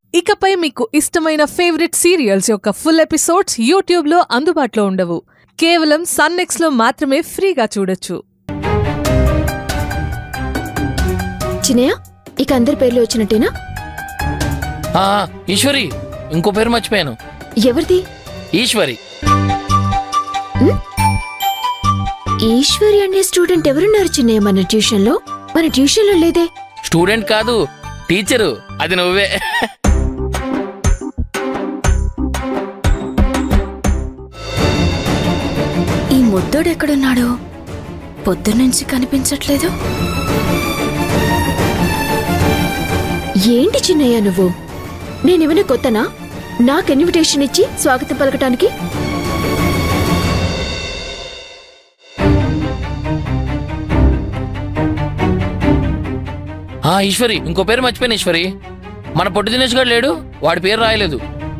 ఇకపై మీకు ఇష్టమైన ఫేవరెట్ సీరియల్స్ యొక్క ఫుల్ ఎపిసోడ్స్ యూట్యూబ్లో అందుబాటులో ఉండవు కేవలం సన్నెక్స్లో మాత్రమే ఫ్రీగా చూడొచ్చు చిన్నయ్య ఇక అందరి పేర్లు వచ్చినట్టేనా ఆ, ఈశ్వరి ఇంకో పేరు మర్చిపోయాను ఎవరిది ఈశ్వరి ఈశ్వరి అనే స్టూడెంట్ ఎవరున్నారు చిన్నయ్య మన ట్యూషన్లో మన ట్యూషన్లో లేదే స్టూడెంట్ కాదు టీచరు అది నువ్వే ఈ ముద్దోడు ఎక్కడున్నాడు పొద్దున్నుంచి కనిపించట్లేదు ఏంటి చిన్నయ్య నువ్వు నేనేమైనా కొత్తనా నాకు ఇన్విటేషన్ ఇచ్చి స్వాగతం పలకటానికి ఆ ఈశ్వరి ఇంకో పేరు మర్చిపోయాను ఈశ్వరి మన పొట్టి దినేష్ గారు లేడు వాడి పేరు రాయలేదు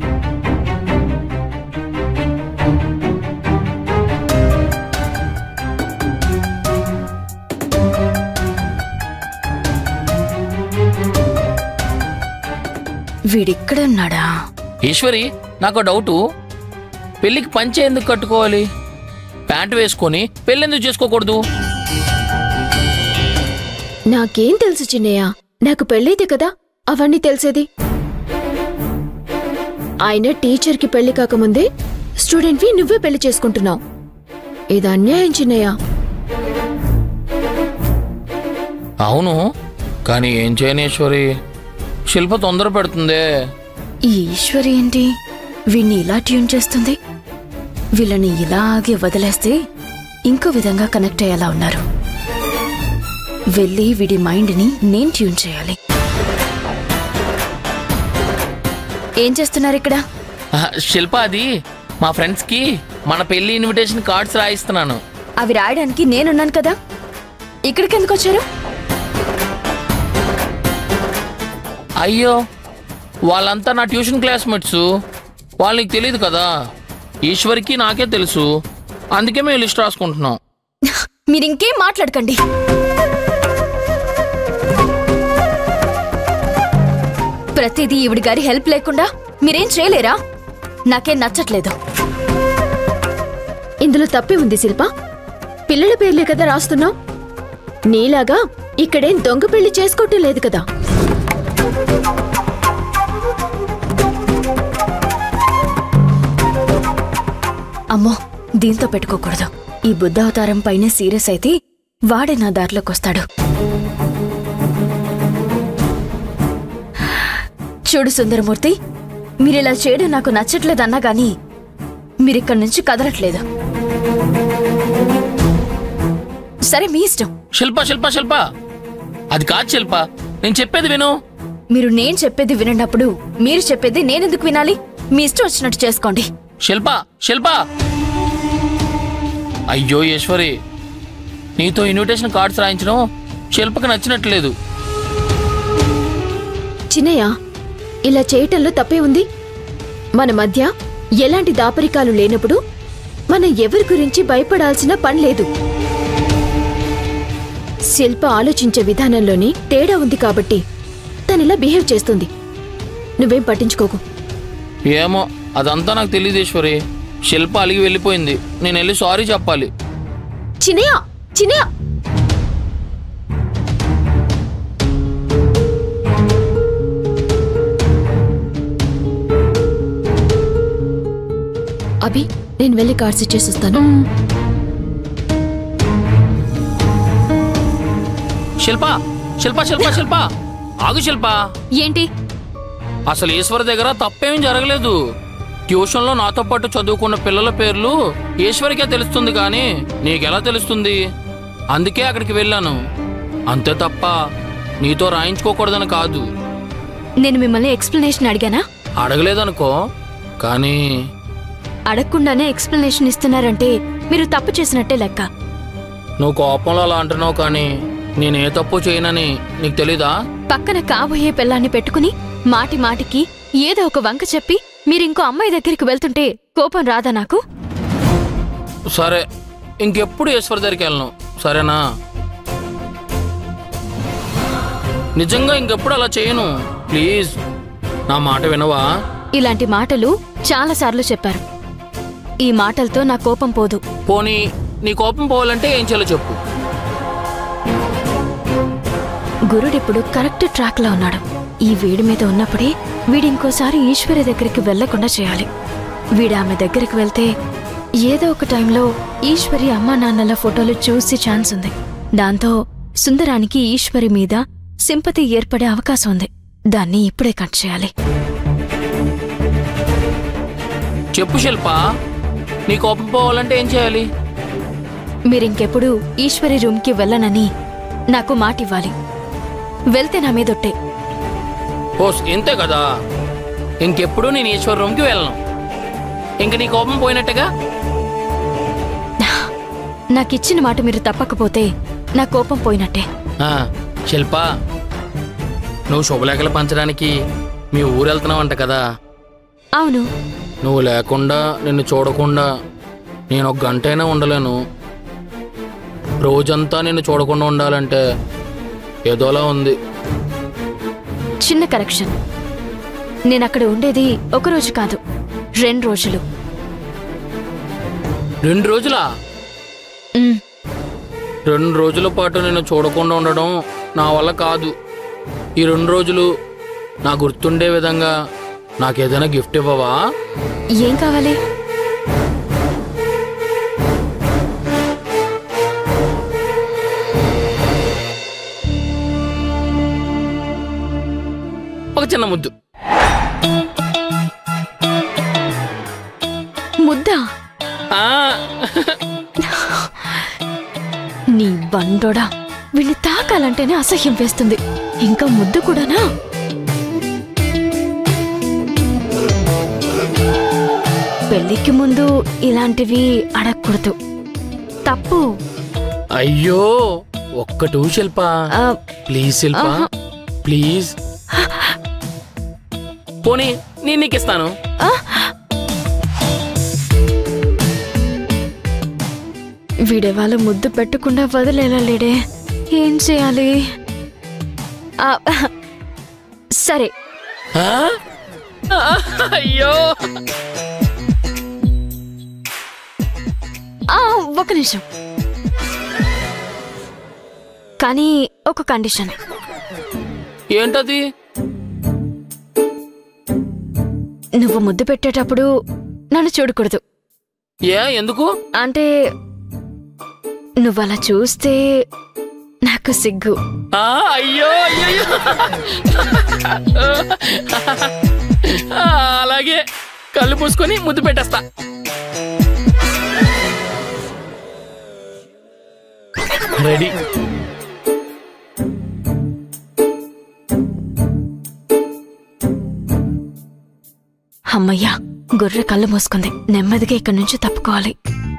వీడిక్కడున్నాడా ఈశ్వరి నాకు డౌటు పెళ్ళికి పంచె ఎందుకు కట్టుకోవాలి ప్యాంటు వేసుకొని పెళ్ళెందుకు చేసుకోకూడదు నాకేం తెలుసు చిన్నయ్య నాకు పెళ్ళైతే కదా అవన్నీ తెలిసేది ఆయన టీచర్కి పెళ్లి కాకముందే స్టూడెంట్వి నువ్వే పెళ్లి చేసుకుంటున్నావు ఇది అన్యాయం చిన్నయ్య అవును కానీ ఏం చేయను ఈశ్వరి శిల్ప తొందర పెడుతుందే ఈ ఈశ్వరి ఏంటి వీణ్ణి ఇలా ట్యూన్ చేస్తుంది వీళ్ళని ఇలాగే వదిలేస్తే ఇంకో విధంగా కనెక్ట్ అయ్యేలా ఉన్నారు వెళ్ళి వీడి మైండ్ని నేను ట్యూన్ చేయాలి ఏం చేస్తున్నారు ఇక్కడ ఆ, శిల్ప అది మా ఫ్రెండ్స్కి మన పెళ్లి ఇన్విటేషన్ కార్డ్స్ రాయిస్తున్నాను అవి రాయడానికి నేనున్నాను కదా ఇక్కడికి ఎందుకు వచ్చారు అయ్యో వాళ్ళంతా నా ట్యూషన్ క్లాస్మేట్స్ వాళ్ళకి తెలియదు కదా ఈశ్వరికి నాకే తెలుసు అందుకే మేము లిస్ట్ రాసుకుంటున్నాం మీరు ఇంకేం మాట్లాడకండి ప్రతిదీ ఈవిడి గారి హెల్ప్ లేకుండా మీరేం చేయలేరా నాకేం నచ్చట్లేదు ఇందులో తప్పే ఉంది శిల్ప పిల్లల పేర్లే కదా రాస్తున్నావు నీలాగా ఇక్కడేం దొంగ పెళ్లి చేసుకోవటం లేదు కదా అమ్మో దీంతో పెట్టుకోకూడదు ఈ బుద్ధావతారం పైన సీరియస్ అయితే వాడే నా దారిలోకి వస్తాడు చూడు సుందరమూర్తి మీరిలా చేయడం నాకు నచ్చట్లేదన్నా గాని మీరిక్కడి నుంచి కదలట్లేదు సరే మీ ఇష్టం శిల్ప శిల్ప శిల్ప అది కాదు శిల్ప నేను చెప్పేది విను మీరు నేను చెప్పేది వినప్పుడు మీరు చెప్పేది నేనెందుకు వినాలి మీ ఇష్టం వచ్చినట్టు చేసుకోండి శిల్ప శిల్ప అయ్యో ఈశ్వరి నీతో ఇన్విటేషన్ కార్డ్స్ రాయించడం శిల్పకి నచ్చినట్లేదు చిన్నయ్య ఇలా చేయటంలో తప్పే ఉంది మన మధ్య ఎలాంటి దాపరికాలు లేనప్పుడు మనం ఎవరి గురించి భయపడాల్సిన పని లేదు శిల్ప ఆలోచించే విధానంలోనే తేడా ఉంది కాబట్టి తనిలా బిహేవ్ చేస్తుంది నువ్వేం పట్టించుకోకు ఏమో అదంతా నాకు తెలియదు ఈశ్వరి శిల్ప అలిగి వెళ్ళిపోయింది నేను వెళ్ళి సారీ చెప్పాలి చిన్నయ్య చిన్నయ్య అభి నేను వెళ్ళి కార్డ్స్ ఇచ్చేసిస్తాను శిల్ప శిల్ప శిల్ప శిల్ప ఆగు శిల్ప ఏంటి అసలు ఈశ్వర్ దగ్గర తప్పేమీ జరగలేదు ట్యూషన్లో నాతో పాటు చదువుకున్న పిల్లల పేర్లు ఈశ్వరికే తెలుస్తుంది కానీ నీకెలా తెలుస్తుంది అందుకే అక్కడికి వెళ్ళాను అంతే తప్ప నీతో రాయించుకోకూడదని కాదు నేను మిమ్మల్ని ఎక్స్ప్లెనేషన్ అడిగానా అడగలేదనుకో కానీ అడగకుండానే ఎక్స్ప్లెనేషన్ ఇస్తున్నారంటే మీరు తప్పు చేసినట్టే లెక్క నువ్వు కోపంలో అలా అంటున్నావు కానీ నేనే తప్పు చేయనని నీకు తెలీదా పక్కన కాబోయే పిల్లాన్ని పెట్టుకుని మాటి మాటికి ఏదో ఒక వంక చెప్పి మీరు ఇంకో అమ్మాయి దగ్గరికి వెళ్తుంటే కోపం రాదా నాకు సరే ఇంకెప్పుడు ఈశ్వర్ దగ్గరికి వెళ్ళను సరేనా నిజంగా ఇంకెప్పుడు అలా చేయను ప్లీజ్ నా మాట వినవా ఇలాంటి మాటలు చాలాసార్లు చెప్పారు ఈ మాటలతో నా కోపం పోదు పోనీ నీ కోపం పోవాలంటే ఏం చేయాలో చెప్పు గురుడిప్పుడు కరెక్ట్ ట్రాక్ లో ఉన్నాడు ఈ వీడి మీద ఉన్నప్పుడే వీడి ఇంకోసారి ఈశ్వరి దగ్గరికి వెళ్లకుండా చేయాలి వీడు ఆమె దగ్గరికి వెళ్తే ఏదో ఒక టైంలో ఈశ్వరి అమ్మా నాన్నల ఫోటోలు చూసి ఛాన్స్ ఉంది దాంతో సుందరానికి ఈశ్వరి మీద సింపతి ఏర్పడే అవకాశం ఉంది దాన్ని ఇప్పుడే కట్ చేయాలి చెప్పు శిల్ప నీ కోపం పోవాలంటే ఏం చేయాలి మీరింకెప్పుడు ఈశ్వరి రూమ్కి వెళ్ళనని నాకు మాటివ్వాలి వెళ్తే నా మీదొట్టే ఓస్ ఇంతే కదా ఇంకెప్పుడు నేను ఈశ్వర రూమ్కి వెళ్ళను ఇంక నీ కోపం పోయినట్టుగా నాకిచ్చిన మాట మీరు తప్పకపోతే నా కోపం పోయినట్టే ఆ, శిల్ప నువ్వు శుభలేఖలు పంచడానికి మీ ఊరు వెళ్తున్నావంట కదా అవును నువ్వు లేకుండా నిన్ను చూడకుండా నేను ఒక గంటైనా ఉండలేను రోజంతా నిన్ను చూడకుండా ఉండాలంటే ఏదోలా ఉంది చిన్న కరెక్షన్ నేను అక్కడ ఉండేది ఒక రోజు కాదు రెండు రోజులు రెండు రోజులా ఉమ్, రెండు రోజుల పాటు నేను చూడకుండా ఉండడం నా వల్ల కాదు ఈ రెండు రోజులు నా గుర్తుండే విధంగా నాకేదైనా గిఫ్ట్ ఇవ్వవా ఏం కావాలి ఒక చిన్న ముద్దు ముద్దా ఆ, నీ బండోడా వీణ్ణి తాకాలంటేనే అసహ్యం వేస్తుంది ఇంకా ముద్దు కూడానా పెళ్లికి ముందు ఇలాంటివి అడగకూడదు తప్పు అయ్యో ఒక్కటూ శిల్ప ఆ, ప్లీజ్ శిల్ప ఆహా. ప్లీజ్ పోనీ నేను నీకు ఇస్తాను వీడే వాళ్ళ ముద్దు పెట్టకుండా వదిలేలా లేడే ఏం చేయాలి ఆ, సరే ఆ? అయ్యో ఆ, ఒక నిమిషం కానీ ఒక కండిషన్ ఏంటది నువ్వు ముద్దు పెట్టేటప్పుడు నన్ను చూడకూడదు ఏ ఎందుకు అంటే నువ్వు అలా చూస్తే నాకు సిగ్గు ఆ, అయ్యో అయ్యో ఆ, అలాగే కళ్ళు మూసుకొని ముద్దు పెట్టేస్తా రెడీ అమ్మయ్యా గొర్రె కళ్ళు మూసుకుంది నెమ్మదిగా ఇక్కడి నుంచి తప్పుకోవాలి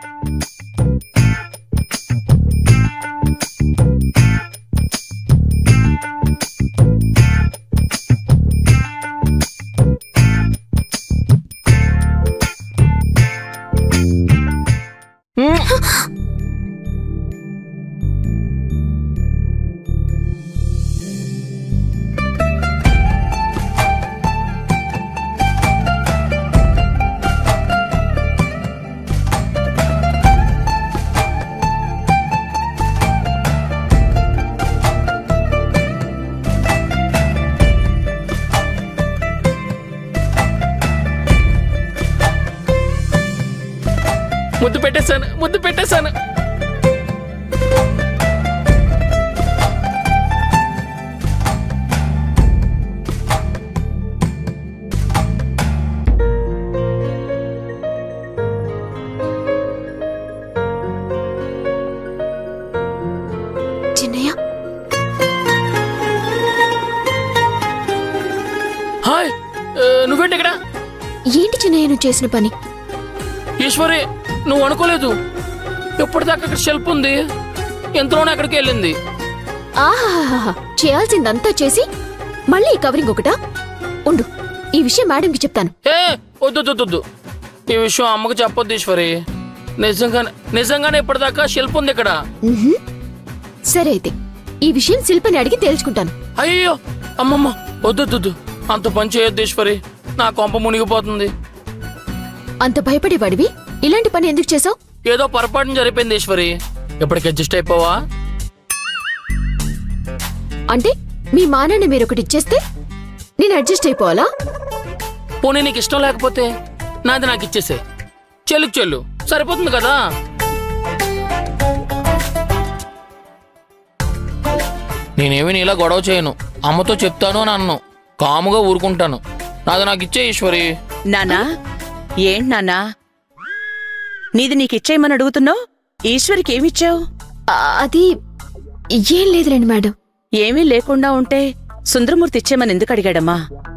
ముద్దు పెట్టేశాను ముద్దు పెట్టేశాను చిన్నయ్య హాయ్ ఆ, నువ్వేంటి ఇక్కడ ఏంటి చిన్నయ్య నువ్వు చేసిన పని ఈశ్వరి నువ్వు అనుకోలేదు ఎప్పటిదాకా అక్కడ షెల్ఫ్ ఉంది ఎంతలోనే అక్కడికి వెళ్ళింది ఆహాహాహా చేయాల్సిందంతా చేసి మళ్ళీ ఈ కవరింగ్ ఒకటా ఉండు ఈ విషయం మేడంకి చెప్తాను ఏ వద్దు వద్దు, వద్దు ఈ విషయం అమ్మకు చెప్పొద్దు ఈశ్వరి నిజంగానే నిజంగానే ఇప్పటిదాకా షెల్ఫ్ ఉంది ఇక్కడ ఉహుం. సరే అయితే ఈ విషయం శిల్పని అడిగి తేల్చుకుంటాను అయ్యో అమ్మమ్మ వద్దు వద్దు, వద్దు అంత పని చేయొద్దు ఈశ్వరి నా కొంప మునిగిపోతుంది అంత భయపడేవాడివి ఇలాంటి పని ఎందుకు చేసావు ఏదో పొరపాటున జరిపోయింది ఈశ్వరి ఇప్పటికి అడ్జస్ట్ అయిపోవా అంటే మీ మానాన్ని మీరు ఒకటి ఇచ్చేస్తే నేను అడ్జస్ట్ అయిపోవాలా పోనీ నీకు ఇష్టం లేకపోతే నాది నాకు ఇచ్చేసే చెల్లుకు చెల్లు సరిపోతుంది కదా నేనేమి నీలా గొడవ చేయను అమ్మతో చెప్తాను అని అన్ను కాముగా ఊరుకుంటాను నాది నాకు ఇచ్చే ఈశ్వరి నానా ఏంటి నాన్నా నీది నీకిచ్చేయమని అడుగుతున్నావు ఈశ్వరికి ఏమిచ్చావు ఆ, అది ఏం లేదులేండి మేడం ఏమీ లేకుండా ఉంటే సుందరమూర్తి ఇచ్చేయమని ఎందుకు అడిగాడమ్మా